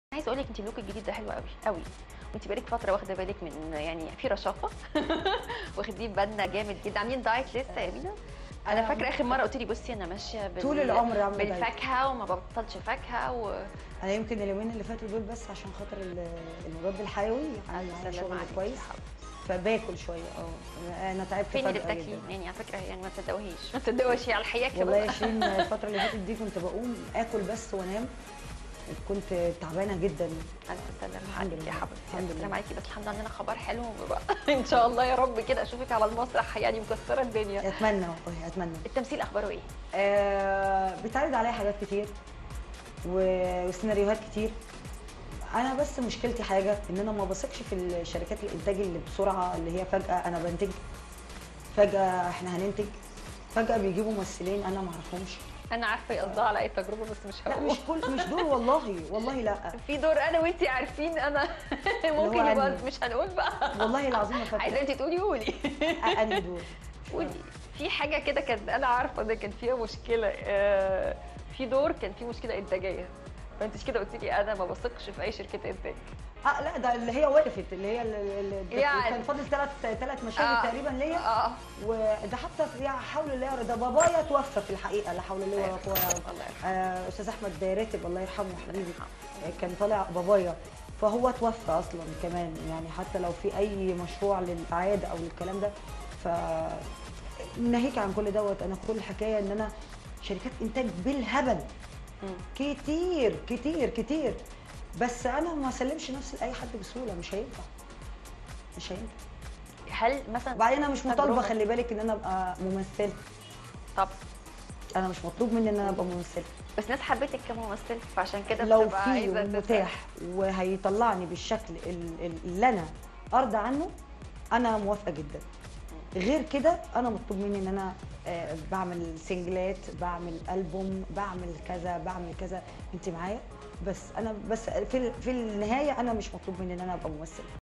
عايزه اقول لك انت اللوك الجديد ده حلو قوي قوي وانت بقالك فتره واخده بالك من يعني في رشاقه واخدين بالنا جامد جدا عاملين دايت لسه يا بينا انا أنا فاكره اخر مره قلت لي بصي انا ماشيه بال... طول العمر عاملة دايت. بالفاكهه وما ببطلش فاكهه و... انا يمكن اليومين اللي فاتوا دول بس عشان خاطر ال- المضاد الحيوي عامل ألف معايا سلامة شغل عليكي كويس يا حبيبتي. فباكل شويه اه انا تعبت فين اللي فجأة بتاكلي جدا. يعني على فكره يعني ما تصدقوهيش ما تصدقوهيش على الحقيقه كده والله يا بقى. شيرين الفتره اللي فاتت دي كنت بقوم اكل بس وانام كنت تعبانه جدا الف سلامه الحمد عليكي يا لله. حبيبتي الحمد الف لله. سلامه عليكي بس الحمد لله عندنا خبر حلو بقى ان شاء الله يا رب كده اشوفك على المسرح يعني مكسره الدنيا اتمنى والله اتمنى التمثيل اخباره ايه؟ آه بيتعرض عليا حاجات كتير و- وسيناريوهات كتير انا بس مشكلتي حاجه ان انا ما بثقش في الشركات الانتاج اللي بسرعه اللي هي فجاه انا بنتج فجاه احنا هننتج فجاه بيجيبوا ممثلين انا ما اعرفهمش انا عارفه هي قصدها على اي تجربه بس مش لا هقول مش كل مش دول والله والله لا في دور انا وانت عارفين انا ممكن هو يبقى أنهي؟ مش هنقول بقى والله العظيم ما عايزه فاكره انت تقولي قولي انهي دول قولي في حاجه كده كانت انا عارفه ان كان فيها مشكله آه، في دور كان فيه مشكله انتاجيه فانت كده قلت لي انا ما بثقش في اي شركه انتاج اه لا ده اللي هي وقفت اللي هي اللي يعني. كان فاضل ثلاث ثلاث مشاهد آه. تقريبا ليا اه وده حتى في يعني حول الله يا رب ده بابايا توفى في الحقيقه لا حول الله ولا الله قوه الا يرحمه. بالله الله يرحمه. آه، استاذ احمد راتب الله يرحمه حبيبي يرحمه. آه، كان طالع بابايا فهو توفى اصلا كمان يعني حتى لو في اي مشروع للاعاد او للكلام ده ف ناهيك عن كل دوت انا كل الحكايه ان انا شركات انتاج بالهبل مم. كتير كتير كتير بس انا ما اسلمش نفسي لاي حد بسهوله مش هينفع مش هينفع هل مثلا وبعدين انا مش مطالبه تجربة- خلي بالك ان انا ابقى ممثله طب انا مش مطلوب مني ان انا ابقى ممثله بس ناس حبتك كممثل فعشان كده لو بتبقى في عايزه تسأل. متاح وهيطلعني بالشكل ال- ال- اللي انا ارضى عنه انا موافقه جدا غير كده انا مطلوب مني ان انا آه، بعمل سنجلات بعمل البوم بعمل كذا بعمل كذا انت معايا بس انا بس في ال- في النهايه انا مش مطلوب مني ان انا ابقى ممثله